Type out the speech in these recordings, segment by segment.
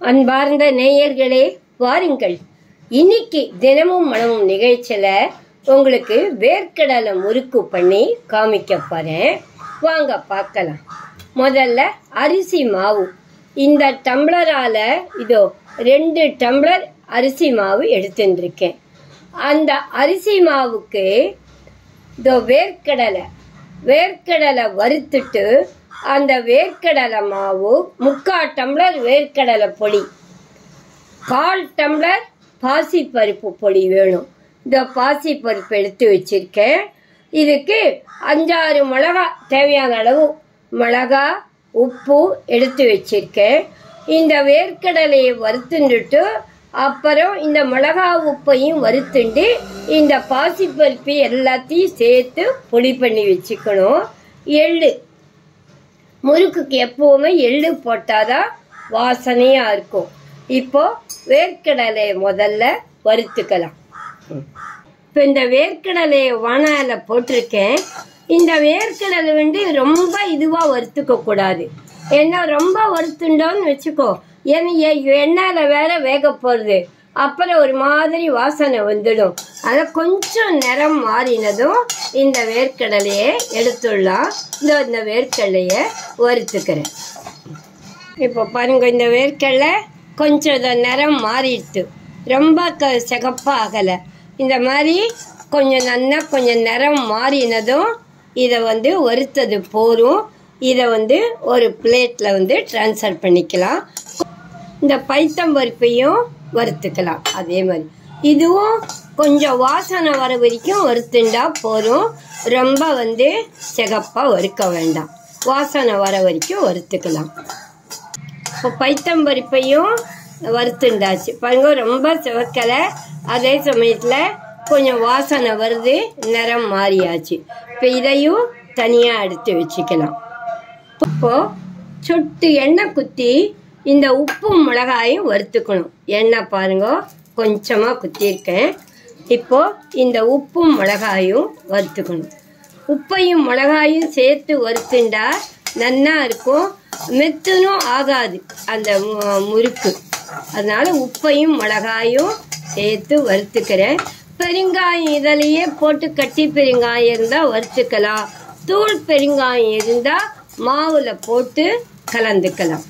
அன்பார்ந்த நேயர்களே வாருங்கள் இன்னைக்கு தினமும் மனமும் நிகழ்ச்சியில உங்களுக்கு வேர்க்கடலை முறுக்கு பண்ணி காமிக்க போறேன் வாங்க பார்க்கலாம் முதல்ல அரிசி மாவு இந்த டம்ளரால இதோ ரெண்டு டம்ளர் அரிசி மாவு எடுத்துருக்கேன் அந்த அரிசி மாவுக்கு இதோ வேர்க்கடலை வேர்க்கடலை வறுத்துட்டு அந்த வேர்க்கடலை மாவு முக்கால் டம்ளர் வேர்க்கடலை பொடி கால் டம்ளர் பாசிப்பருப்பு பொடி வேணும் இந்த பாசிப்பருப்பு எடுத்து வச்சிருக்கேன் இதுக்கு அஞ்சாறு மிளகா தேவையான அளவு மிளகா உப்பு எடுத்து வச்சிருக்கேன் இந்த வேர்க்கடலையை வறுத்துண்டுட்டு அப்புறம் இந்த மிளகா உப்பையும் வறுத்துண்டு இந்த பாசிப்பருப்பு எல்லாத்தையும் சேர்த்து பொடி பண்ணி வச்சுக்கணும் எள்ளு முறுக்குக்கு எப்பவுமே எள்ளு போட்டாதான் வாசனையா இருக்கும் இப்போ வேர்க்கடலையை முதல்ல வறுத்துக்கலாம் இப்போ இந்த வேர்க்கடலையை வானால போட்டிருக்கேன் இந்த வேர்க்கடலை வந்து ரொம்ப இதுவாக வறுத்துக்க கூடாது ஏன்னா ரொம்ப வறுத்துண்டோன்னு வச்சுக்கோ ஏன்னா எ- எண்ணெயில வேற வேக போகிறது அப்புறம் ஒரு மாதிரி வாசனை வந்துடும் அதை கொஞ்சம் நிறம் மாறினதும் இந்த வேர்க்கடலையை எடுத்துடலாம் இந்த இந்த வேர்க்கடலையை வறுத்துக்கிறேன் இப்போ பாருங்க இந்த வேர்க்கடலை கொஞ்சம் இத நிறம் மாறிடுது ரொம்ப க சிகப்பாக ஆகலை இந்த மாதிரி கொஞ்சம் நல்லா கொஞ்சம் நிறம் மாறினதும் இதை வந்து வறுத்தது போரும் இதை வந்து ஒரு பிளேட்டில் வந்து ட்ரான்ஸ்ஃபர் பண்ணிக்கலாம் இந்த பைத்தம்பருப்பையும் வறுத்துக்கலாம் அதே மாதிரி இதுவும் கொஞ்சம் வாசனை வர வரைக்கும் வறுத்துண்டா போதும் ரொம்ப வந்து சிகப்பாக வறுக்க வேண்டாம் வாசனை வர வரைக்கும் வறுத்துக்கலாம் இப்போ பைத்தம்பருப்பையும் வறுத்துண்டாச்சு பாருங்க ரொம்ப சிவக்கலை அதே சமயத்தில் கொஞ்சம் வாசனை வருது நிறம் மாறியாச்சு இப்போ இதையும் தனியாக எடுத்து வச்சுக்கலாம் இப்போ சொட்டு எண்ணெய் குத்தி இந்த உப்பும் மிளகாயும் வறுத்துக்கணும் எண்ணெய் பாருங்க கொஞ்சமாக குத்திருக்கேன் இப்போ இந்த உப்பும் மிளகாயும் வறுத்துக்கணும் உப்பையும் மிளகாயும் சேர்த்து வறுத்துண்டா நன்னா இருக்கும் மெத்தனும் ஆகாது அந்த மு- முறுக்கு அதனால உப்பையும் மிளகாயும் சேர்த்து வறுத்துக்கிறேன் பெருங்காயம் இதிலேயே போட்டு கட்டி பெருங்காயம் இருந்தால் வறுத்துக்கலாம் தூள் பெருங்காயம் இருந்தால் மாவுல போட்டு கலந்துக்கலாம்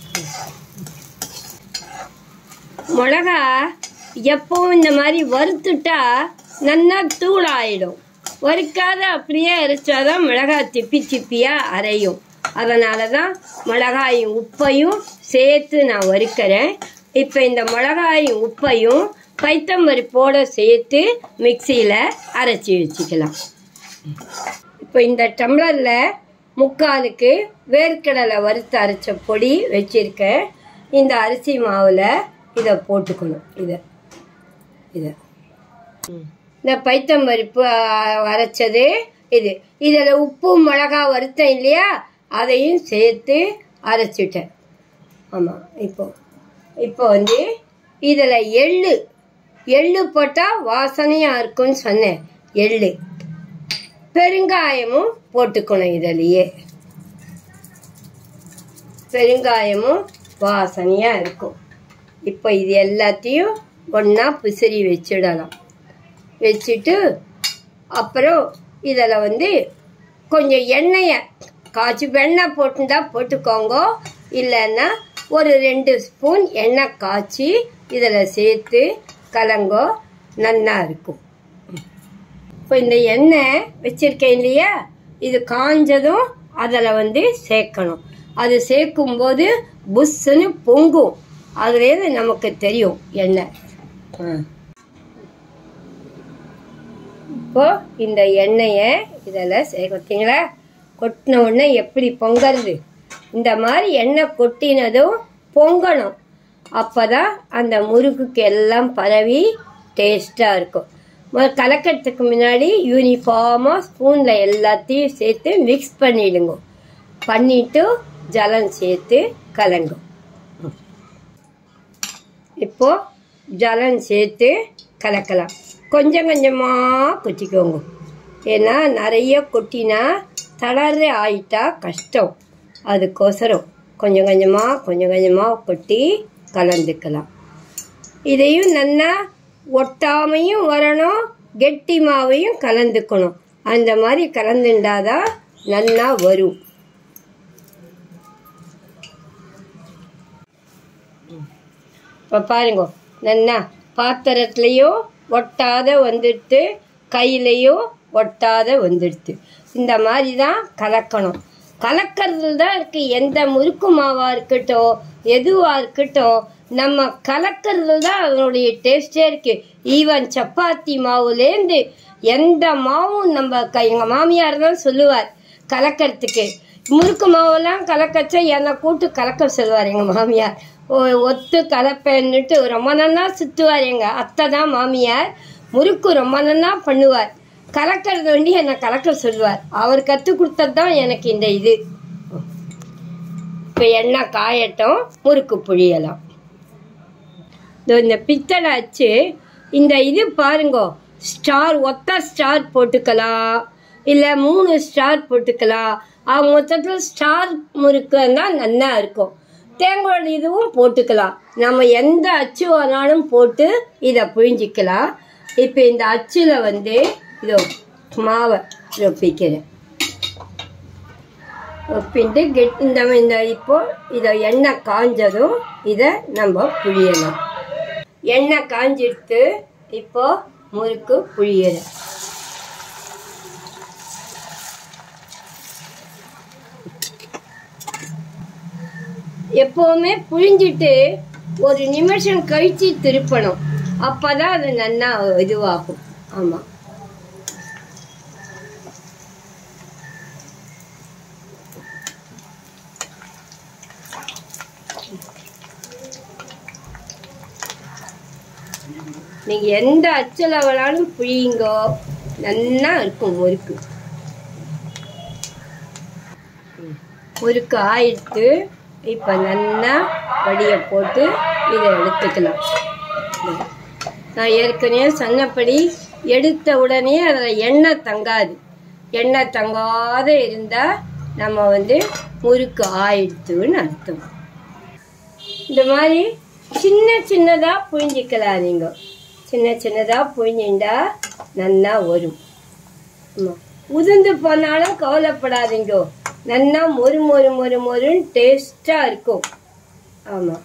மிளகா எப்பவும் இந்த மாதிரி வறுத்துட்டா நல்லா தூள் ஆயிடும் வறுக்காத அப்படியே அரைச்சாதான் மிளகாய் திப்பி திப்பியா அரையும் அதனால தான் மிளகாயும் உப்பையும் சேர்த்து நான் வறுக்கிறேன் இப்போ இந்த மிளகாயும் உப்பையும் பைத்தம்பருப்போட சேர்த்து மிக்சியில் அரைச்சி வச்சுக்கலாம் இப்போ இந்த டம்ளரில் முக்காலுக்கு வேர்க்கடலை வறுத்து அரைச்ச பொடி வச்சிருக்கேன் இந்த அரிசி மாவில் இதை போட்டுக்கணும் இதை இதை இந்த பைத்தம்பருப்பு ஆ, அரைச்சது இது இதில் உப்பு மிளகா வறுத்தேன் இல்லையா அதையும் சேர்த்து அரைச்சிட்டேன் ஆமாம் இப்போ இப்போ வந்து இதில் எள்ளு எள்ளு போட்டால் வாசனையாக இருக்கும்னு சொன்னேன் எள்ளு பெருங்காயமும் போட்டுக்கணும் இதுலயே பெருங்காயமும் வாசனையாக இருக்கும் இப்போ இது எல்லாத்தையும் ஒன்றா பிசிறி வச்சிடலாம் வச்சுட்டு அப்புறம் இதில் வந்து கொஞ்சம் எண்ணெயை காய்ச்சி வெண்ணெய் போட்டுண்டா போட்டுக்கோங்க இல்லைன்னா ஒரு ரெண்டு ஸ்பூன் எண்ணெய் காய்ச்சி இதில் சேர்த்து கலங்கோ நல்லா இருக்கும் இப்போ இந்த எண்ணெய் வச்சிருக்கேன் இல்லையா இது காஞ்சதும் அதில் வந்து சேர்க்கணும் அது சேர்க்கும்போது புஷ்ஷுன்னு பொங்கும் அதுலேருந்து நமக்கு தெரியும் எண்ணெய் ஆ. இப்போ இந்த எண்ணெயை இதில் சே பார்த்தீங்களா கொட்டின உடனே எப்படி பொங்கறது இந்த மாதிரி எண்ணெய் கொட்டினதும் பொங்கணும் அப்பதான் அந்த முறுக்குக்கு எல்லாம் பரவி டேஸ்டாக இருக்கும் முதல்ல கலக்கிறதுக்கு முன்னாடி யூனிஃபார்மாக ஸ்பூனில் எல்லாத்தையும் சேர்த்து மிக்ஸ் பண்ணிடுங்க பண்ணிட்டு ஜலம் சேர்த்து கலங்கும் இப்போ ஜலம் சேர்த்து கலக்கலாம் கொஞ்சம் கொஞ்சமாக கொட்டிக்கோங்க ஏன்னா நிறைய கொட்டினா தளர்ற ஆயிட்டா கஷ்டம் அதுக்கோசரம் கொஞ்சம் கொஞ்சமாக கொஞ்சம் கொஞ்சமாக கொட்டி கலந்துக்கலாம் இதையும் நல்லா ஒட்டாமையும் வரணும் கெட்டி மாவையும் கலந்துக்கணும் அந்த மாதிரி கலந்துண்டாதான் நல்லா வரும் இப்போ பாருங்க நல்லா பாத்திரத்துலேயோ ஒட்டாத வந்துடுத்து கையிலையோ ஒட்டாத வந்துடுது இந்த மாதிரி தான் கலக்கணும் கலக்கிறதுல தான் இருக்கு எந்த முறுக்கு மாவா இருக்கட்டும் எதுவா இருக்கட்டும் நம்ம கலக்கிறது தான் அதனுடைய டேஸ்டே இருக்கு ஈவன் சப்பாத்தி மாவுலேருந்து எந்த மாவும் நம்ம க எங்கள் மாமியார் தான் சொல்லுவார் கலக்கிறதுக்கு முறுக்கு மாவெல்லாம் கலக்கச்சா என்னை கூட்டு கலக்க சொல்லுவார் எங்கள் மாமியார் ஒ- ஒத்து கலப்பேன்னுட்டு ரொம்ப நல்லா சுற்றுவார் எங்கள் அத்தை தான் மாமியார் முறுக்கு ரொம்ப நல்லா பண்ணுவார் கலக்கிறது வேண்டி என்னை கலக்க சொல்லுவார் அவர் கற்றுக் கொடுத்தது தான் எனக்கு இந்த இது இப்போ எண்ணெய் காயட்டும் முறுக்கு புழியலாம் இதோ இந்த பித்தளை அச்சு இந்த இது பாருங்க ஸ்டார் ஒத்த ஸ்டார் போட்டுக்கலாம் இல்லை மூணு ஸ்டார் போட்டுக்கலாம் ஆ மொத்தத்தில் ஸ்டார் முறுக்கு தான் நல்லா இருக்கும் தேங்காய் இதுவும் போட்டுக்கலாம் நம்ம எந்த அச்சு வேணாலும் போட்டு இதை புழிஞ்சிக்கலாம் இப்போ இந்த அச்சில் வந்து இதோ மாவை ரொப்பிக்கிறேன் ஒப்பிட்டு கெட் இந்த இந்த இப்போ இதை எண்ணெய் காஞ்சதும் இதை நம்ம புழியலாம் எண்ணெய் காஞ்சிடுத்து இப்போ முறுக்கு புழியலாம் எப்போவுமே புழிஞ்சிட்டு ஒரு நிமிஷம் கழிச்சு திருப்பணும் அப்பதான் அது நல்லா இதுவாகும் ஆமா நீங்க எந்த அச்சல வேணாலும் புழியுங்கோ நல்லா இருக்கும் முறுக்கு முறுக்கு ஆயிடுத்து இப்போ நல்லா வடியை போட்டு இதை எடுத்துக்கலாம் நான் ஏற்கனவே சொன்னபடி எடுத்த உடனே அதில் எண்ணெய் தங்காது எண்ணெய் தங்காத இருந்தால் நம்ம வந்து முறுக்கு ஆயிடுத்துன்னு அர்த்தம் இந்த மாதிரி சின்ன சின்னதாக புழிஞ்சிக்கலாம் நீங்கள் சின்ன சின்னதாக புழிஞ்சிண்டா நல்லா வரும் ஆமாம் உதிர்ந்து போனாலும் கவலைப்படாதீங்க நல்லா மொறு மொறு மொறு மொறுன்னு டேஸ்டாக இருக்கும் ஆமாம்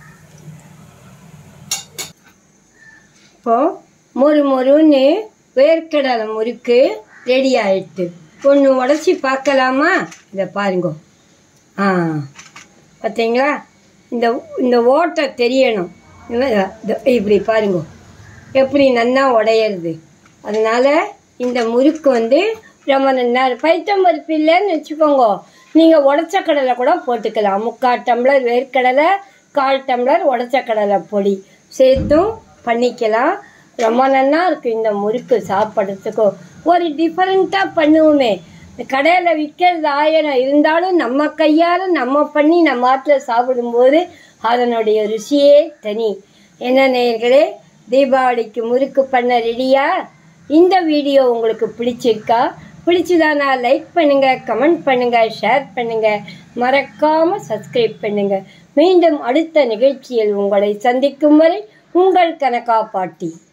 இப்போ மொறு மொறுன்னு வேர்க்கடலை முறுக்கு ரெடி ஆயிடுத்து ஒன்று உடச்சி பார்க்கலாமா இதை பாருங்க ஆ பார்த்தீங்களா இந்த இந்த ஓட்டை தெரியணும் இல்ல, இதோ இப்படி பாருங்க எப்படி நன்னா உடையிறது அதனால இந்த முறுக்கு வந்து ரொம்ப நல்லா பைத்தம் பருப்பு இல்லைன்னு வச்சுக்கோங்க நீங்கள் உடச்ச கடலை கூட போட்டுக்கலாம் முக்கால் டம்ளர் வேர்க்கடலை கால் டம்ளர் உடச்ச கடலை பொடி சேர்த்தும் பண்ணிக்கலாம் ரொம்ப நல்லா இருக்கும் இந்த முறுக்கு சாப்பிட்றதுக்கும் ஒரு டிஃப்ரெண்ட்டாக பண்ணுவோமே கடையில் விற்கிறது ஆயிரம் இருந்தாலும் நம்ம கையால் நம்ம பண்ணி நம்ம ஆட்டில் சாப்பிடும்போது அதனுடைய ருசியே தனி என்ன நேயர்களே தீபாவளிக்கு முறுக்கு பண்ண ரெடியா இந்த வீடியோ உங்களுக்கு பிடிச்சிருக்கா பிடிச்சதானா லைக் பண்ணுங்க கமெண்ட் பண்ணுங்க ஷேர் பண்ணுங்க மறக்காம சப்ஸ்கிரைப் பண்ணுங்க மீண்டும் அடுத்த நிகழ்ச்சியில் உங்களை சந்திக்கும் வரை உங்கள் கனகா பாட்டி